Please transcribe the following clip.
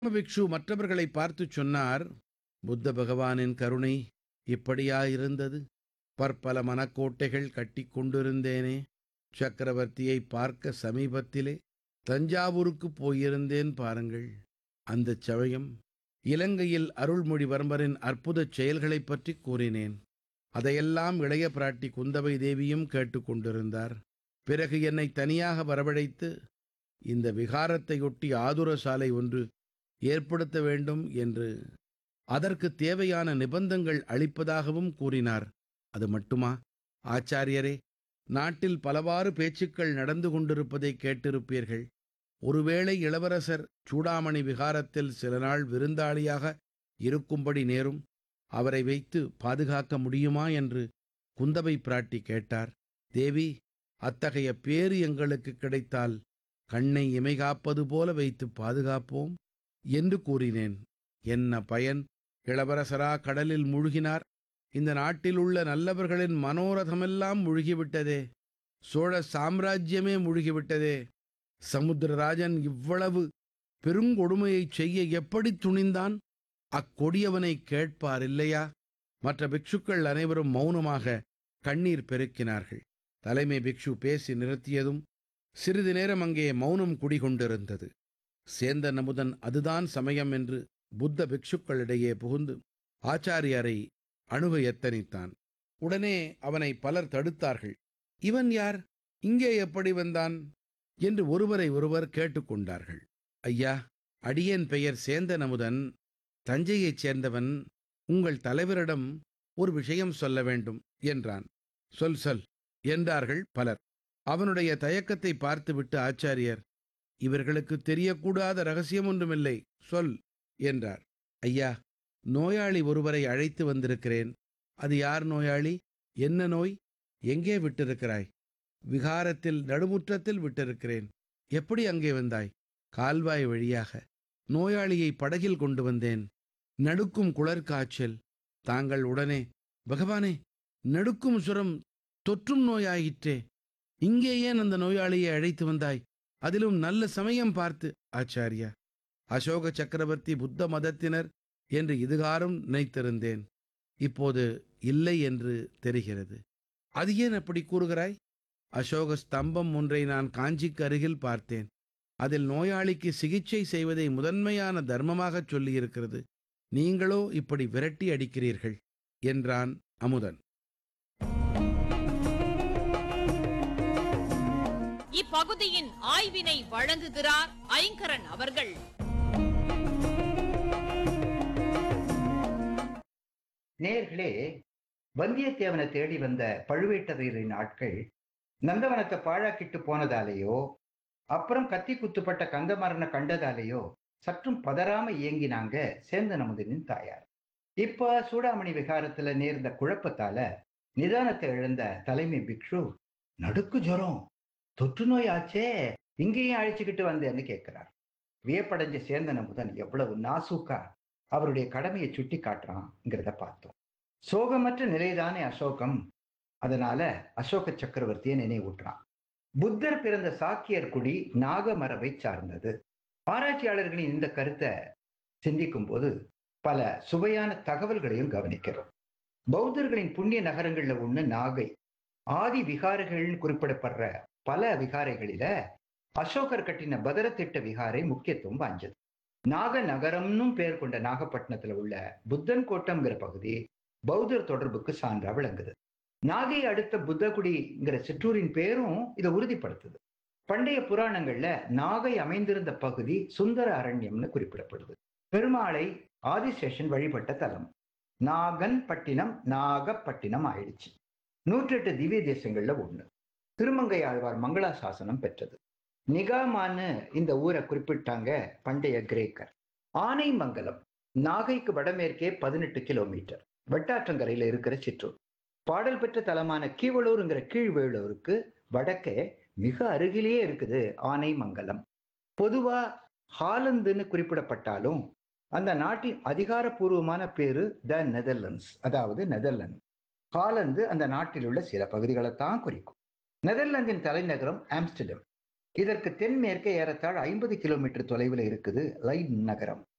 பிக்ஷு மற்றவர்களை பார்த்துச் சொன்னார் புத்த பகவானின் கருணை இப்படியாயிருந்தது பற்பல மனக்கோட்டைகள் கட்டிக் கொண்டிருந்தேனே சக்கரவர்த்தியை பார்க்க சமீபத்திலே தஞ்சாவூருக்குப் போயிருந்தேன் பாருங்கள் அந்தச் சமயம் இலங்கையில் அருள்மொழிவர்மரின் அற்புதச் செயல்களைப் பற்றிக் கூறினேன் அதையெல்லாம் இளைய பிராட்டி குந்தவை தேவியும் கேட்டுக்கொண்டிருந்தார் பிறகு என்னை தனியாக வரவழைத்து இந்த விகாரத்தையொட்டி ஆதுர சாலை ஒன்று ஏற்படுத்த வேண்டும் என்று அதற்கு தேவையான நிபந்தங்கள் அளிப்பதாகவும் கூறினார் அது மட்டுமா ஆச்சாரியரே நாட்டில் பலவாறு பேச்சுக்கள் நடந்து கொண்டிருப்பதை கேட்டிருப்பீர்கள் ஒருவேளை இளவரசர் சூடாமணி விகாரத்தில் சில நாள் விருந்தாளியாக இருக்கும்படி நேரும் அவரை வைத்து பாதுகாக்க முடியுமா என்று குந்தவை பிராட்டி கேட்டார் தேவி அத்தகைய பேறு எங்களுக்கு கிடைத்தால் கண்ணை இமைகாப்பது போல வைத்து பாதுகாப்போம் என்று கூறினேன் என்ன பயன் இளவரசரா கடலில் மூழ்கினார் இந்த நாட்டில் உள்ள நல்லவர்களின் மனோரதமெல்லாம் முழுகிவிட்டதே சோழ சாம்ராஜ்யமே முழுகிவிட்டதே சமுத்திரராஜன் இவ்வளவு பெருங்கொடுமையைச் செய்ய எப்படி துணிந்தான் அக்கொடியவனை கேட்பார் இல்லையா மற்ற பிக்ஷுக்கள் அனைவரும் மௌனமாக கண்ணீர் பெருக்கினார்கள் தலைமை பிக்ஷு பேசி நிறுத்தியதும் சிறிது நேரம் அங்கே மௌனம் குடிகொண்டிருந்தது சேந்தன் அமுதன் அதுதான் சமயம் என்று புத்த பிக்ஷுக்களிடையே புகுந்து ஆச்சாரியரை அணுக எத்தனித்தான் உடனே அவனை பலர் தடுத்தார்கள் இவன் யார் இங்கே எப்படி வந்தான் என்று ஒருவரை ஒருவர் கேட்டுக்கொண்டார்கள் ஐயா அடியேன் பெயர் சேந்தன் அமுதன் தஞ்சையைச் சேர்ந்தவன் உங்கள் தலைவரிடம் ஒரு விஷயம் சொல்ல வேண்டும் என்றான் சொல் சொல் என்றார்கள் பலர் அவனுடைய தயக்கத்தை பார்த்துவிட்டு ஆச்சாரியர் இவர்களுக்கு தெரியக்கூடாத ரகசியம் ஒன்றுமில்லை சொல் என்றார் ஐயா நோயாளி ஒருவரை அழைத்து வந்திருக்கிறேன் அது யார் நோயாளி என்ன நோய் எங்கே விட்டிருக்கிறாய் விகாரத்தில் நடுமுற்றத்தில் விட்டிருக்கிறேன் எப்படி அங்கே வந்தாய் கால்வாய் வழியாக நோயாளியை படகில் கொண்டு வந்தேன் நடுக்கும் குளர் காய்ச்சல் தாங்கள் உடனே பகவானே நடுக்கும் சுரம் தொற்றும் நோயாயிற்றே இங்கே ஏன் அந்த நோயாளியை அழைத்து வந்தாய் அதிலும் நல்ல சமயம் பார்த்து ஆச்சாரியா அசோக சக்கரவர்த்தி புத்த மதத்தினர் என்று இதுகாரும் நினைத்திருந்தேன் இப்போது இல்லை என்று தெரிகிறது அது ஏன் அப்படி கூறுகிறாய் அசோக ஸ்தம்பம் ஒன்றை நான் காஞ்சிக்கு அருகில் பார்த்தேன் அதில் நோயாளிக்கு சிகிச்சை செய்வதை முதன்மையான தர்மமாகச் சொல்லியிருக்கிறது நீங்களோ இப்படி விரட்டி அடிக்கிறீர்கள் என்றான் அமுதன் இப்பகுதியின் ஆய்வினை வழங்குகிறார் ஐங்கரன் அவர்கள் நேர்களே வந்தியத்தேவனை தேடி வந்த பழுவேட்டரையரின் ஆட்கள் நந்தவனத்தை பாழாக்கிட்டு போனதாலேயோ அப்புறம் கத்தி குத்துப்பட்ட கந்தமரனை கண்டதாலேயோ சற்றும் பதறாம இயங்கினாங்க சேந்தன் அமுதனின் தாயார் இப்ப சூடாமணி விகாரத்துல நேர்ந்த குழப்பத்தால நிதானத்தை இழந்த தலைமை பிக்ஷு நடுக்கு ஜுரம் தொற்று நோய் ஆச்சே இங்கேயும் அழைச்சுக்கிட்டு வந்தேன்னு கேட்கிறார் வியப்படைஞ்ச சேந்தன் அமுதன் எவ்வளவு நாசூக்கா அவருடைய கடமையை சுட்டி காட்டுறான்ங்கிறத பார்த்தோம் சோகமற்ற நிலைதானே அசோகம் அதனால அசோக சக்கரவர்த்தியை நினைவூட்டுறான் புத்தர் பிறந்த சாக்கியர் குடி நாகமரபை சார்ந்தது ஆராய்ச்சியாளர்களின் இந்த கருத்தை சிந்திக்கும் போது பல சுவையான தகவல்களையும் கவனிக்கிறோம் பௌத்தர்களின் புண்ணிய நகரங்கள்ல ஒண்ணு நாகை ஆதி விகாரைகள்னு குறிப்பிடப்படுற பல விகாரைகளில அசோகர் கட்டின பதரத்திட்ட விகாரை முக்கியத்துவம் வாய்ந்தது நாக நகரம்னும் பெயர் கொண்ட நாகப்பட்டினத்துல உள்ள புத்தன் கோட்டம்ங்கிற பகுதி பௌத்தர் தொடர்புக்கு சான்றா விளங்குது நாகை அடுத்த புத்தகுடிங்கிற சிற்றூரின் பேரும் இதை உறுதிப்படுத்துது பண்டைய புராணங்கள்ல நாகை அமைந்திருந்த பகுதி சுந்தர அரண்யம்னு குறிப்பிடப்படுது பெருமாளை ஆதிசேஷன் வழிபட்ட தலம் நாகன் பட்டினம் நாகப்பட்டினம் ஆயிடுச்சு நூற்றெட்டு திவ்ய தேசங்கள்ல ஒண்ணு திருமங்கை ஆழ்வார் மங்களாசாசனம் பெற்றது நிகாமான்னு இந்த ஊரை குறிப்பிட்டாங்க பண்டைய கிரேக்கர் ஆனைமங்கலம் நாகைக்கு வடமேற்கே பதினெட்டு கிலோமீட்டர் வெட்டாற்றங்கரையில இருக்கிற சிற்றூர் பாடல் பெற்ற தலமான கீவளூருங்கிற கீழ்வேளூருக்கு வடக்கே மிக அருகிலேயே இருக்குது ஆனைமங்கலம் பொதுவா ஹாலந்துன்னு குறிப்பிடப்பட்டாலும் அந்த நாட்டின் அதிகாரப்பூர்வமான பேரு த நெதர்லாண்ட்ஸ் அதாவது நெதர்லாந்து ஹாலந்து அந்த நாட்டில் உள்ள சில பகுதிகளை தான் குறிக்கும் நெதர்லாந்தின் தலைநகரம் ஆம்ஸ்டர்டம் இதற்கு தென்மேற்கே ஏறத்தாழ ஐம்பது கிலோமீட்டர் தொலைவில் இருக்குது லைன் நகரம்